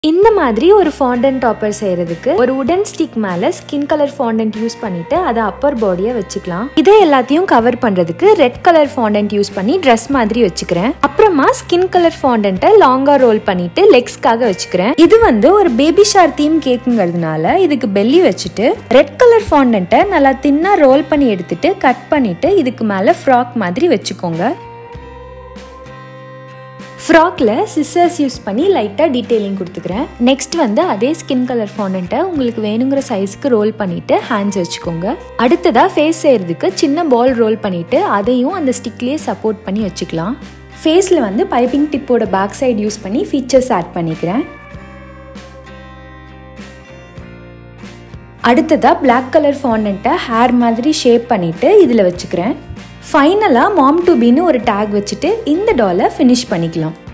இந்த மாதிரி ஒரு ஃபாண்டன்ட் டாப்பர் செய்யறதுக்கு ஒரு உடன் ஸ்டிக் மேல ஸ்கின் கலர் ஃபாண்டன்ட் யூஸ் பண்ணிட்டு அதை அப்பர் பாடியை வச்சுக்கலாம் இதை எல்லாத்தையும் கவர் பண்றதுக்கு ரெட் கலர் ஃபாண்டன்ட் யூஸ் பண்ணி ட்ரெஸ் மாதிரி வச்சுக்கிறேன் அப்புறமா ஸ்கின் கலர் ஃபாண்டன்ட்டை லாங்கா ரோல் பண்ணிட்டு லெக்ஸ்க்காக வச்சுக்கிறேன் இது வந்து ஒரு பேபி ஷார் தீம் கேக்குங்கிறதுனால இதுக்கு பெல்லி வச்சுட்டு ரெட் கலர் ஃபாண்டன்ட்டை நல்லா தின்னா ரோல் பண்ணி எடுத்துட்டு கட் பண்ணிட்டு இதுக்கு மேல ஃப்ராக் மாதிரி வச்சுக்கோங்க ஃப்ராக்ல சிசர்ஸ் யூஸ் பண்ணி லைட்டாக டீட்டெயிலிங் கொடுத்துக்கிறேன் நெக்ஸ்ட் வந்து அதே ஸ்கின் கலர் ஃபாண்டண்ட்டை உங்களுக்கு வேணுங்கிற சைஸ்க்கு ரோல் பண்ணிட்டு ஹேண்ட்ஸ் வச்சுக்கோங்க அடுத்ததாக ஃபேஸ் செய்யறதுக்கு சின்ன பால் ரோல் பண்ணிட்டு அதையும் அந்த ஸ்டிக்லேயே சப்போர்ட் பண்ணி வச்சுக்கலாம் ஃபேஸில் வந்து பைப்பிங் டிப்போட பேக் சைடு யூஸ் பண்ணி ஃபீச்சர்ஸ் ஆட் பண்ணிக்கிறேன் அடுத்ததாக பிளாக் கலர் ஃபாண்டண்ட்டை ஹேர் மாதிரி ஷேப் பண்ணிவிட்டு இதில் வச்சுக்கிறேன் ஃபைனலாக மாம் டு பின்னு ஒரு டேக் வச்சுட்டு இந்த டாலை ஃபினிஷ் பண்ணிக்கலாம்